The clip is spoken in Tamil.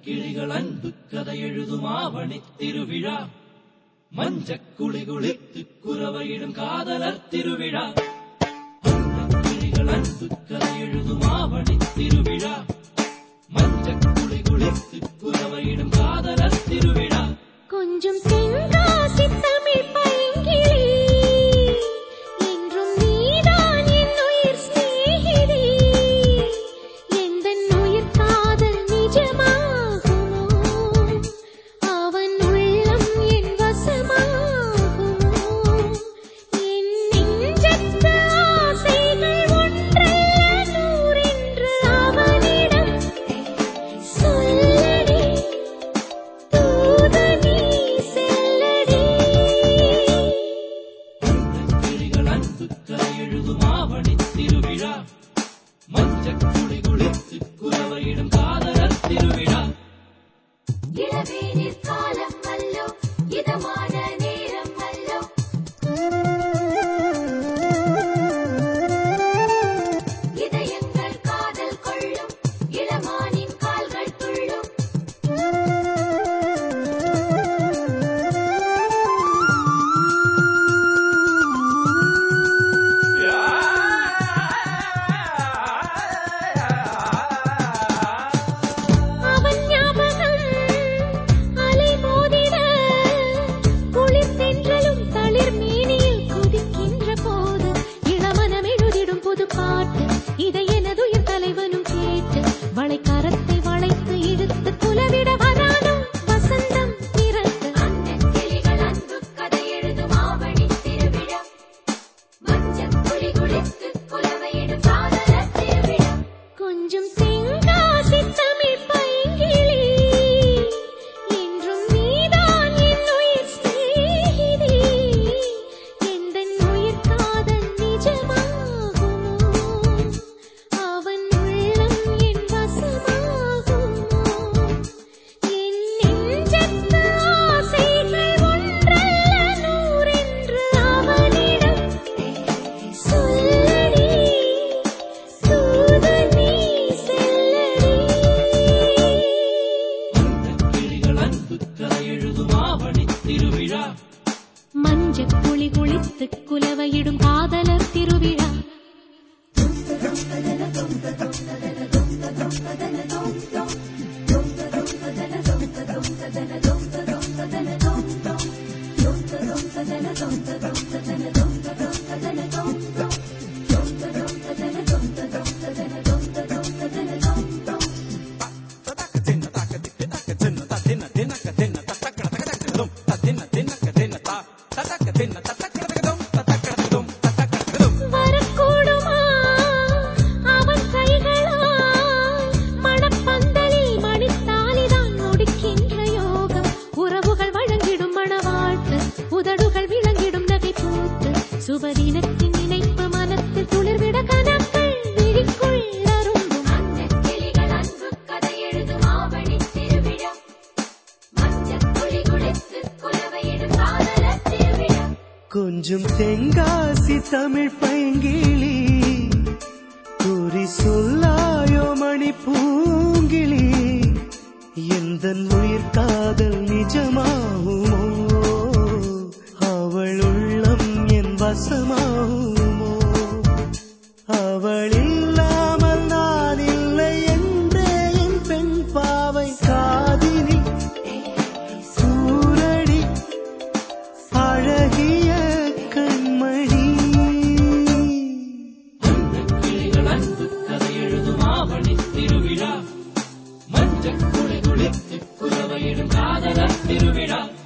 கிளிகள் அன்பு கதை எழுதும் ஆவணி திருவிழா மஞ்சக் குளி குளித்து குறவையிடும் காதலர் திருவிழா கிளிகள் அன்பு கதை எழுதும் ஆவணி திருவிழா மஞ்சக் குளி குளித்து குறவையிடும் காதலர் திருவிழா கொஞ்சம் தென்காசி தமிழ் பைங்கிளி என்றும் நீதான் என் உயிர் சிநேகிதி எந்தன் உயிர் காதல் நிஜமாகுமோ அவன் உள்ளம் என் வசமாகுமோ என் நெஞ்சத்து ஆசைகள் ஒன்றல்ல நூறென்று அவனிடம் சொல்லடி தூதனி செல்லடி கிளிகள் அன்பு கதை எழுதும் ஆவணி திருவிழா மஞ்சக் குளி குளித்து குறவையிடும் காதலர் திருவிழா இளவேனிற் காலம் அல்லோ இதமான நேரம் அல்லோ இதயங்கள் காதல் கொள்ளும் இளமானின் கால்கள் துள்ளும் அவன் ஞாபகம் அலை மோதிட குளிர் தென்றலும் தளிர் மேனியில் குதிக்கின்ற போது இளமனம் எழுதிடும் புது பாட்டு இதை எனதுயிர் தலைவனும் கேட்டு வளைக்கரத்தை வளைத்து இழுத்து குலவிட வரானோ வசந்தம் பிறகு அந்த கிளிகள் அன்பு கதை எழுதும் ஆவணி திருவிழா மஞ்சள் குளி குளித்து குலவையிடும் காதலர் திருவிழா கொஞ்சம் தென்காசி தமிழ் பைங்கிளி என்றும் நீதான் என் உயிர் சிநேகிதி எந்தன் உயிர் காதல் நிஜமாகுமோ அவன் உள்ளம் என் வசமாகுமோ என் நெஞ்சத்து ஆசைகள் ஒன்றல்ல நூறென்று அவனிடம் சொல்லடி தூதனி செல்லடி கிளிகள் அன்பு கதை எழுதும் ஆவணி திருவிழா மஞ்சள் குளி குளித்து குலவையிடும் காதலர் திருவிழா வரக்கூடுமா அவன் கைகளால் மணப்பந்தலில் மணித்தாலிதான் முடிக்கின்ற யோகம் உறவுகள் வழங்கிடும் மணவாழ்த்து உதடுகள் விளங்கிடும் நகை பூத்து சுபதினத்தின் நினைப்பு மனத்தில் துளிர்விட கனக்கள் விழிக்குள் அரும்பும் அந்த கிளிகள் அன்பு கதை எழுதும் ஆவணி திருவிழா மஞ்சள் குளி குளித்து குலவையிடும் காதலர் திருவிழா கொஞ்சம் தென்காசி தமிழ் பைங்கிளி குறி சொல்லாயோ மணி பூங்கிளி எந்த உயிர் காதல் நிஜமாகுமோ அவள் உள்ளம் என் வசமாகுமோ அவள் இல்லாமல் நான் இல்லை என்றே என் பெண் பாவை காதினி சூரடி அழகிய கண்மணி கிளிகள் அன்பு கதை எழுதும் ஆவணி திருவிழா மஞ்சள் குளி குளித்து குறவையிடும் காதலர் திருவிழா